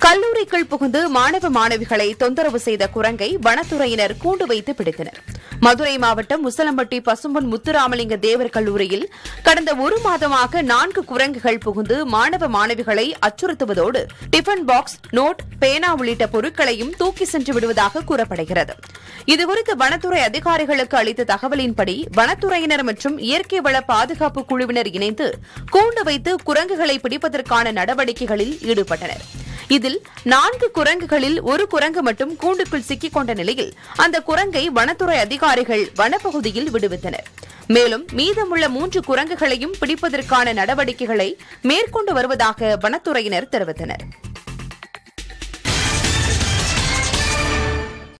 கல்லூரிக்குள் புகுந்து மாணவ மாணவிகளை தொந்தரவு செய்த குரங்கை வனத்துறையினர் கூண்டு வைத்து பிடித்தனர் மதுரை மாவட்டம் முசலம்பட்டி பசும்பொன் முத்துராமலிங்க தேவர் கல்லூரியில் கடந்த ஒரு மாதமாக நான்கு குரங்குகள் புகுந்து மாணவ மாணவிகளை அச்சுறுத்துவதோடு டிஃபன் பாக்ஸ் நோட் பேனா உள்ளிட்ட பொருட்களையும் தூக்கி சென்று விடுவதாக கூறப்படுகிறது இதுகுறித்து வனத்துறை அதிகாரிகளுக்கு அளித்த தகவலின்படி வனத்துறையினர் மற்றும் இயற்கை வள பாதுகாப்பு குழுவினர் இணைந்து கூண்டு வைத்து குரங்குகளை பிடிப்பதற்கான நடவடிக்கைகளில் ஈடுபட்டனர் இதில் நான்கு குரங்குகளில் ஒரு குரங்கு மட்டும் கூண்டுக்குள் சிக்கிக் கொண்ட நிலையில் அந்த குரங்கை வனத்துறை அதிகாரிகள் வனப்பகுதியில் விடுவித்தனர் மேலும் மீதமுள்ள மூன்று குரங்குகளையும் பிடிப்பதற்கான நடவடிக்கைகளை மேற்கொண்டு வருவதாக வனத்துறையினர் தெரிவித்தனர்